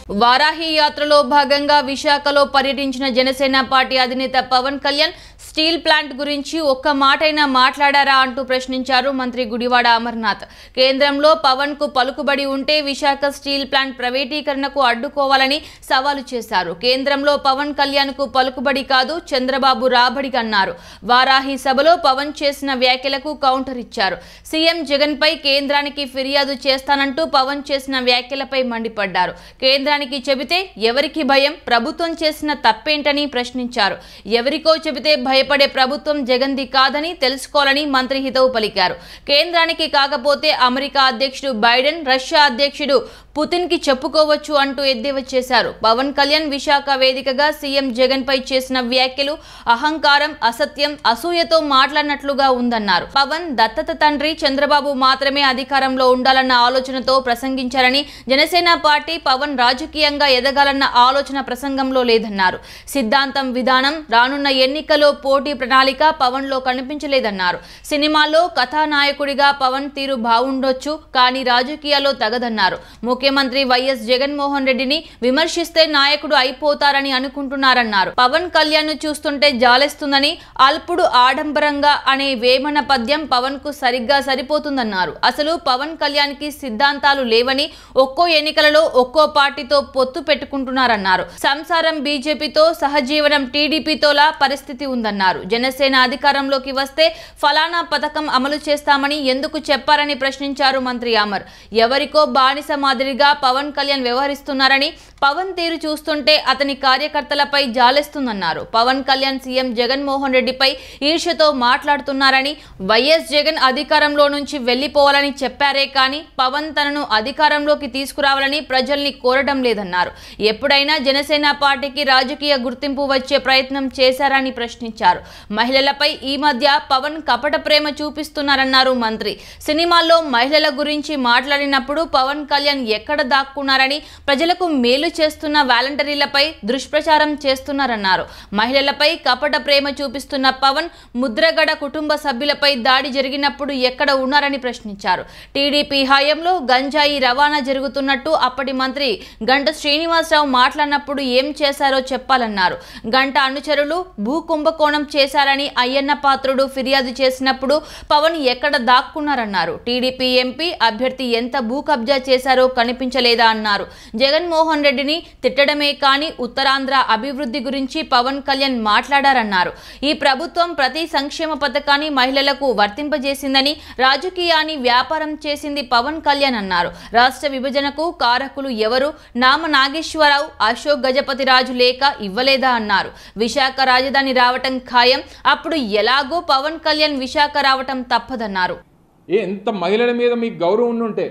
వారాహి యాత్రలో భాగంగా విశాఖలో పర్యటించిన జనసేన పార్టీ అధినేత పవన్ కళ్యాణ్ స్టీల్ ప్లాంట్ గురించి ఒక్క మాటైనా మాట్లాడారా అంటూ ప్రశ్నించారు మంత్రి గుడివాడ అమర్నాథ్ కేంద్రంలో పవన్ కు పలుకుబడి ఉంటే విశాఖ స్టీల్ ప్లాంట్ ప్రైవేటీకరణకు అడ్డుకోవాలని సవాలు చేశారు కేంద్రంలో పవన్ కళ్యాణ్ కు పలుకుబడి కాదు చంద్రబాబు రాబడి అన్నారు వారాహి సభలో పవన్ చేసిన వ్యాఖ్యలకు కౌంటర్ ఇచ్చారు సీఎం జగన్ పై కేంద్రానికి ఫిర్యాదు చేస్తానంటూ పవన్ చేసిన వ్యాఖ్యలపై మండిపడ్డారు కేంద్రానికి చెబితే ఎవరికి భయం ప్రభుత్వం చేసిన తప్పేంటని ప్రశ్నించారు ఎవరికో చెబితే భయపడే ప్రభుత్వం జగన్ది కాదని తెలుసుకోవాలని మంత్రి హితవు పలికారు కేంద్రానికి కాకపోతే అమెరికా అధ్యక్షుడు బైడెన్ రష్యా అధ్యక్షుడు పుతిన్ కి చెప్పుకోవచ్చు అంటూ ఎద్దేవా చేశారు పవన్ కళ్యాణ్ విశాఖ వేదికగా సీఎం జగన్ పై చేసిన వ్యాఖ్యలు అహంకారం అసత్యం అసూయతో మాట్లాడినట్లుగా ఉందన్నారు పవన్ దత్తత తండ్రి చంద్రబాబు మాత్రమే అధికారంలో ఉండాలన్న ఆలోచనతో ప్రసంగించారని జనసేన పార్టీ పవన్ రాజకీయంగా ఎదగాలన్న ఆలోచన ప్రసంగంలో లేదన్నారు సిద్ధాంతం విధానం రానున్న ఎన్నికలో పోటీ ప్రణాళిక పవన్ లో కనిపించలేదన్నారు సినిమాల్లో కథానాయకుడిగా పవన్ తీరు బాగుండొచ్చు కానీ రాజకీయాల్లో తగదన్నారు ముఖ్యమంత్రి వైఎస్ జగన్మోహన్ రెడ్డిని విమర్శిస్తే నాయకుడు అయిపోతారని అనుకుంటున్నారన్నారు పవన్ కళ్యాణ్ ను చూస్తుంటే జాలేస్తుందని అల్పుడు ఆడంబరంగా అనే వేమన పద్యం పవన్ కు సరిగ్గా సరిపోతుందన్నారు అసలు పవన్ కళ్యాణ్ కి సిద్ధాంతాలు లేవని ఒక్కో ఎన్నికలలో ఒక్కో పార్టీతో పొత్తు పెట్టుకుంటున్నారన్నారు సంసారం బీజేపీతో సహజీవనం టీడీపీతోలా పరిస్థితి ఉందన్నారు జనసేన అధికారంలోకి వస్తే ఫలానా పథకం అమలు చేస్తామని ఎందుకు చెప్పారని ప్రశ్నించారు మంత్రి అమర్ ఎవరికో బానిస మాదిరిగా పవన్ కళ్యాణ్ వ్యవహరిస్తున్నారని పవన్ తీరు చూస్తుంటే అతని కార్యకర్తలపై జాలేస్తుందన్నారు పవన్ కళ్యాణ్ సీఎం జగన్మోహన్ రెడ్డిపై ఈర్ష్యతో మాట్లాడుతున్నారని వైఎస్ జగన్ అధికారంలో నుంచి వెళ్లిపోవాలని చెప్పారే కానీ పవన్ తనను అధికారంలోకి తీసుకురావాలని ప్రజల్ని కోరడం లేదన్నారు ఎప్పుడైనా జనసేన పార్టీకి రాజకీయ గుర్తింపు వచ్చే ప్రయత్నం చేశారని ప్రశ్నించారు మహిళలపై ఈ మధ్య పవన్ కపట ప్రేమ చూపిస్తున్నారన్నారు మంత్రి సినిమాల్లో మహిళల గురించి మాట్లాడినప్పుడు పవన్ కళ్యాణ్ ఎక్కడ దాక్కున్నారని ప్రజలకు మేలు చేస్తున్న వాలంటీర్లపై దుష్ప్రచారం చేస్తున్నారన్నారు మహిళలపై కపట ప్రేమ చూపిస్తున్న పవన్ ముద్రగడ కుటుంబ సభ్యులపై దాడి జరిగినప్పుడు ఎక్కడ ఉన్నారని ప్రశ్నించారు టీడీపీ హయాంలో గంజాయి రవాణా జరుగుతున్నట్టు అప్పటి మంత్రి గంట శ్రీనివాసరావు మాట్లాడినప్పుడు ఏం చేశారో చెప్పాలన్నారు గంట అనుచరులు భూ కుంభకోణం చేశారని అయ్యన్న పాత్రుడు ఫిర్యాదు చేసినప్పుడు పవన్ ఎక్కడ దాక్కున్నారన్నారు టీడీపీ ఎంపీ అభ్యర్థి ఎంత భూ కబ్జా చేశారో కనిపించలేదా అన్నారు జగన్మోహన్ రెడ్డిని తిట్టడమే కానీ ఉత్తరాంధ్ర అభివృద్ధి గురించి పవన్ కళ్యాణ్ మాట్లాడారన్నారు ఈ ప్రభుత్వం ప్రతి సంక్షేమ పథకాన్ని మహిళలకు వర్తింపజేసిందని రాజకీయాన్ని వ్యాపారం చేసింది పవన్ కళ్యాణ్ అన్నారు రాష్ట్ర విభజనకు కారకులు ఎవరు నామ నాగేశ్వరరావు అశోక్ గజపతి రాజు లేక ఇవ్వలేదా అన్నారు విశాఖ రాజధాని రావటం ఖాయం అప్పుడు ఎలాగో పవన్ కళ్యాణ్ విశాఖ రావటం తప్పదన్నారు ఏ ఎంత మహిళల మీద మీకు గౌరవం ఉండుంటే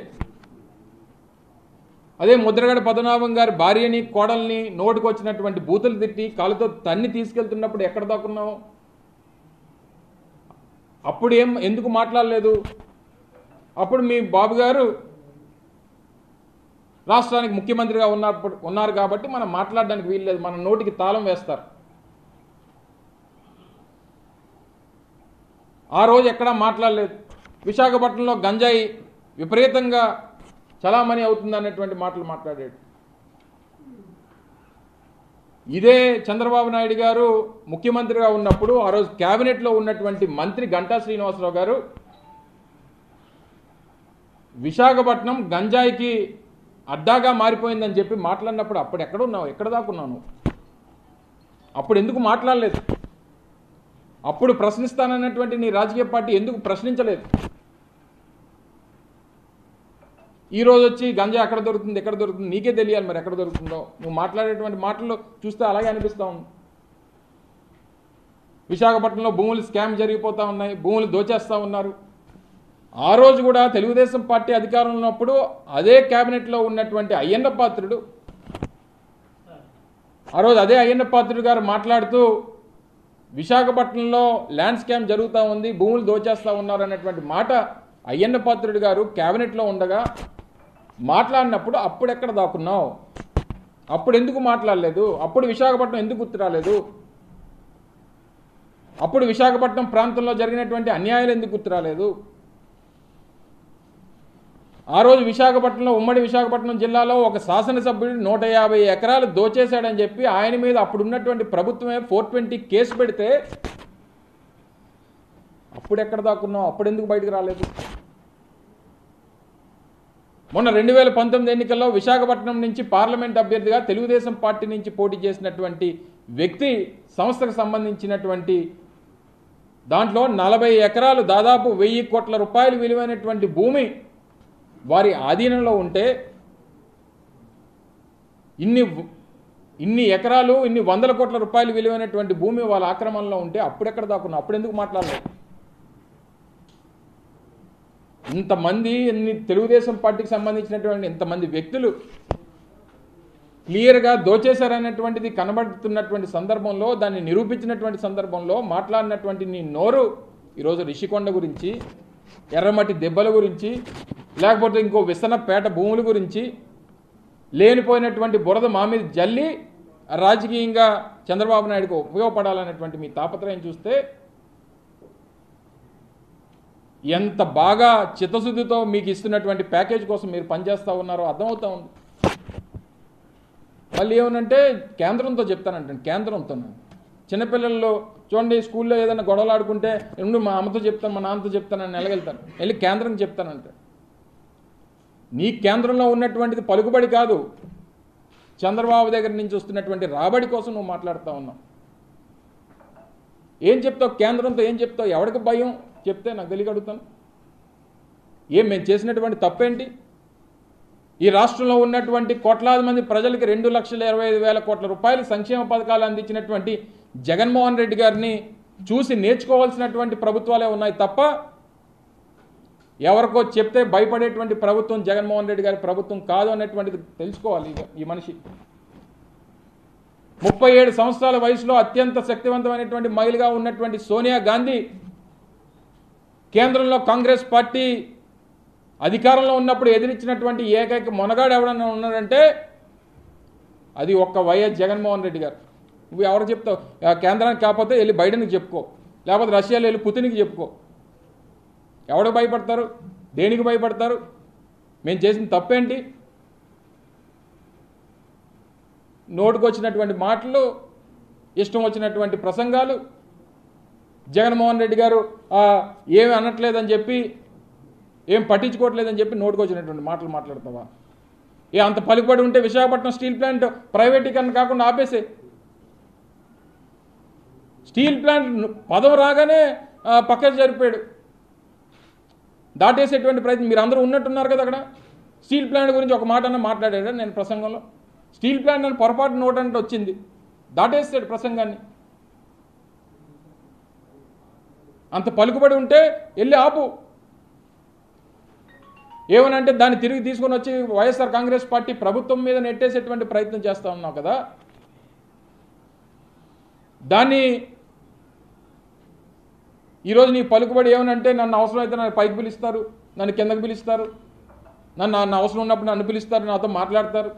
అదే ముద్రగడ పద్మనాభం గారి భార్యని కోడల్ని నోటికి వచ్చినటువంటి బూతులు తిట్టి కాలుతో తన్ని తీసుకెళ్తున్నప్పుడు ఎక్కడ దాక్కున్నావు అప్పుడు ఏం ఎందుకు మాట్లాడలేదు అప్పుడు మీ బాబు గారు రాష్ట్రానికి ముఖ్యమంత్రిగా ఉన్నప్పుడు ఉన్నారు కాబట్టి మనం మాట్లాడడానికి వీల్లేదు మన నోటికి తాళం వేస్తారు ఆ రోజు ఎక్కడా మాట్లాడలేదు విశాఖపట్నంలో గంజాయి విపరీతంగా చలామణి అవుతుంది అనేటువంటి మాటలు మాట్లాడాడు ఇదే చంద్రబాబు నాయుడు గారు ముఖ్యమంత్రిగా ఉన్నప్పుడు ఆ రోజు క్యాబినెట్లో ఉన్నటువంటి మంత్రి గంటా శ్రీనివాసరావు గారు విశాఖపట్నం గంజాయికి అడ్డాగా మారిపోయిందని చెప్పి మాట్లాడినప్పుడు అప్పుడు ఎక్కడ ఉన్నావు ఎక్కడ దాకున్నావు నువ్వు? అప్పుడు ఎందుకు మాట్లాడలేదు అప్పుడు ప్రశ్నిస్తానన్నటువంటి నీ రాజకీయ పార్టీ ఎందుకు ప్రశ్నించలేదు ఈ రోజు వచ్చి గంజా ఎక్కడ దొరుకుతుంది ఎక్కడ దొరుకుతుంది నీకే తెలియాలి మరి ఎక్కడ దొరుకుతుందో నువ్వు మాట్లాడేటువంటి మాటలు చూస్తే అలాగే అనిపిస్తూ ఉంది విశాఖపట్నంలో భూములు స్కామ్ జరిగిపోతూ ఉన్నాయి భూములు దోచేస్తూ ఉన్నారు ఆ రోజు కూడా తెలుగుదేశం పార్టీ అధికారంలో ఉన్నప్పుడు అదే క్యాబినెట్లో ఉన్నటువంటి అయ్యన్న పాత్రుడు ఆ రోజు అదే అయ్యన్న పాత్రుడు గారు మాట్లాడుతూ విశాఖపట్నంలో ల్యాండ్ స్కామ్ జరుగుతూ ఉంది భూములు దోచేస్తూ ఉన్నారు అన్నటువంటి మాట అయ్యన్న పాత్రుడు గారు క్యాబినెట్లో ఉండగా మాట్లాడినప్పుడు అప్పుడు ఎక్కడ దాక్కున్నావు అప్పుడు ఎందుకు మాట్లాడలేదు అప్పుడు విశాఖపట్నం ఎందుకు గుర్తు రాలేదు అప్పుడు విశాఖపట్నం ప్రాంతంలో జరిగినటువంటి అన్యాయాలు ఎందుకు గుర్తు రాలేదు ఆ రోజు విశాఖపట్నంలో ఉమ్మడి విశాఖపట్నం జిల్లాలో ఒక శాసనసభ్యుడు నూట యాభై ఎకరాలు దోచేశాడని చెప్పి ఆయన మీద అప్పుడు ఉన్నటువంటి ప్రభుత్వమే ఫోర్ ట్వంటీ కేసు పెడితే అప్పుడు ఎక్కడ దాక్కున్నావు అప్పుడు ఎందుకు బయటకు రాలేదు మొన్న రెండు వేల పంతొమ్మిది ఎన్నికల్లో విశాఖపట్నం నుంచి పార్లమెంట్ అభ్యర్థిగా తెలుగుదేశం పార్టీ నుంచి పోటీ చేసినటువంటి వ్యక్తి సంస్థకు సంబంధించినటువంటి దాంట్లో నలభై ఎకరాలు దాదాపు వెయ్యి కోట్ల రూపాయలు విలువైనటువంటి భూమి వారి ఆధీనంలో ఉంటే ఇన్ని ఇన్ని ఎకరాలు ఇన్ని వందల కోట్ల రూపాయలు విలువైనటువంటి భూమి వాళ్ళ ఆక్రమణలో ఉంటే అప్పుడెక్కడ దాక్కున్నా అప్పుడు ఎందుకు మాట్లాడలేదు ఇంతమంది ఇన్ని తెలుగుదేశం పార్టీకి సంబంధించినటువంటి ఇంతమంది వ్యక్తులు క్లియర్గా దోచేశారనేటువంటిది కనబడుతున్నటువంటి సందర్భంలో దాన్ని నిరూపించినటువంటి సందర్భంలో మాట్లాడినటువంటి నీ నోరు ఈరోజు రిషికొండ గురించి ఎర్రమట్టి దెబ్బల గురించి లేకపోతే ఇంకో విసనపేట భూముల గురించి లేనిపోయినటువంటి బురద మా మీద జల్లి రాజకీయంగా చంద్రబాబు నాయుడుకు ఉపయోగపడాలనేటువంటి మీ తాపత్రయం చూస్తే ఎంత బాగా చిత్తశుద్ధితో మీకు ఇస్తున్నటువంటి ప్యాకేజ్ కోసం మీరు పనిచేస్తూ ఉన్నారో అర్థమవుతా ఉంది మళ్ళీ ఏమనంటే కేంద్రంతో చెప్తానంటాను కేంద్రంతో చిన్నపిల్లల్లో చూడండి స్కూల్లో ఏదైనా గొడవలు ఆడుకుంటే ఉండు మా అమ్మతో చెప్తాను మా నాన్నతో చెప్తానని వెళ్ళగలుగుతాను వెళ్ళి కేంద్రం చెప్తానంటే నీ కేంద్రంలో ఉన్నటువంటిది పలుకుబడి కాదు చంద్రబాబు దగ్గర నుంచి వస్తున్నటువంటి రాబడి కోసం నువ్వు మాట్లాడుతూ ఉన్నావు ఏం చెప్తావు కేంద్రంతో ఏం చెప్తావు ఎవరికి భయం చెప్తే నాకు తెలియగలుగుతాను ఏం మేము చేసినటువంటి తప్పేంటి ఈ రాష్ట్రంలో ఉన్నటువంటి కోట్లాది మంది ప్రజలకి రెండు లక్షల ఇరవై ఐదు వేల కోట్ల రూపాయలు సంక్షేమ పథకాలు అందించినటువంటి జగన్మోహన్ రెడ్డి గారిని చూసి నేర్చుకోవాల్సినటువంటి ప్రభుత్వాలే ఉన్నాయి తప్ప ఎవరికో చెప్తే భయపడేటువంటి ప్రభుత్వం జగన్మోహన్ రెడ్డి గారి ప్రభుత్వం కాదు అనేటువంటిది తెలుసుకోవాలి ఇక ఈ మనిషి ముప్పై ఏడు సంవత్సరాల వయసులో అత్యంత శక్తివంతమైనటువంటి మహిళగా ఉన్నటువంటి సోనియా గాంధీ కేంద్రంలో కాంగ్రెస్ పార్టీ అధికారంలో ఉన్నప్పుడు ఎదిరించినటువంటి ఏకైక మొనగాడు ఎవడన్నా ఉన్నాడంటే అది ఒక్క వైఎస్ జగన్మోహన్ రెడ్డి గారు నువ్వు ఎవరు చెప్తావు ఆ కేంద్రానికి కాకపోతే వెళ్ళి బైడెన్కి చెప్పుకో లేకపోతే రష్యాలో వెళ్ళి పుతిన్కి చెప్పుకో ఎవడు భయపడతారు దేనికి భయపడతారు మేము చేసిన తప్పేంటి నోటుకు వచ్చినటువంటి మాటలు ఇష్టం వచ్చినటువంటి ప్రసంగాలు జగన్మోహన్ రెడ్డి గారు ఆ, ఏమి అనట్లేదని చెప్పి ఏం పట్టించుకోవట్లేదని చెప్పి నోటుకు వచ్చినటువంటి మాటలు మాట్లాడతావా ఏ అంత పలుకుబడి ఉంటే విశాఖపట్నం స్టీల్ ప్లాంట్ ప్రైవేటీకరణ కాకుండా ఆపేసే స్టీల్ ప్లాంట్ పదవి రాగానే ఆ, పక్కకు జరిపాడు దాటేసేటువంటి ప్రయత్నం మీరు అందరూ ఉన్నట్టున్నారు కదా అక్కడ స్టీల్ ప్లాంట్ గురించి ఒక మాట అన్న మాట్లాడాడు నేను ప్రసంగంలో స్టీల్ ప్లాంట్ అని పొరపాటు నోట్ అంటే వచ్చింది దాటేస్తాడు ప్రసంగాన్ని అంత పలుకుబడి ఉంటే వెళ్ళి ఆపు ఏమనంటే దాన్ని తిరిగి తీసుకొని వచ్చి వైఎస్ఆర్ కాంగ్రెస్ పార్టీ ప్రభుత్వం మీద నెట్టేసేటువంటి ప్రయత్నం చేస్తా ఉన్నావు కదా దాన్ని ఈరోజు నీ పలుకుబడి ఏమనంటే నన్ను అవసరమైతే నన్ను పైకి పిలుస్తారు నన్ను కిందకు పిలుస్తారు నన్ను నన్ను అవసరం ఉన్నప్పుడు నన్ను పిలుస్తారు నాతో మాట్లాడతారు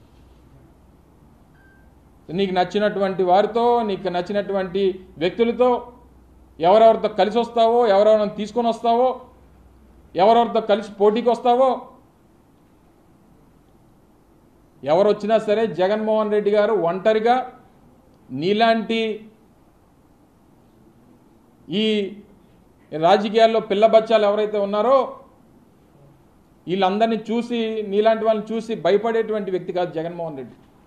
నీకు నచ్చినటువంటి వారితో నీకు నచ్చినటువంటి వ్యక్తులతో ఎవరెవరితో కలిసి వస్తావో ఎవరెవరిని తీసుకొని వస్తావో ఎవరెవరితో కలిసి పోటీకి వస్తావో ఎవరు వచ్చినా సరే జగన్మోహన్ రెడ్డి గారు ఒంటరిగా నీలాంటి ఈ రాజకీయాల్లో పిల్ల బచ్చాలు ఎవరైతే ఉన్నారో వీళ్ళందరినీ చూసి నీలాంటి వాళ్ళని చూసి భయపడేటువంటి వ్యక్తి కాదు జగన్మోహన్ రెడ్డి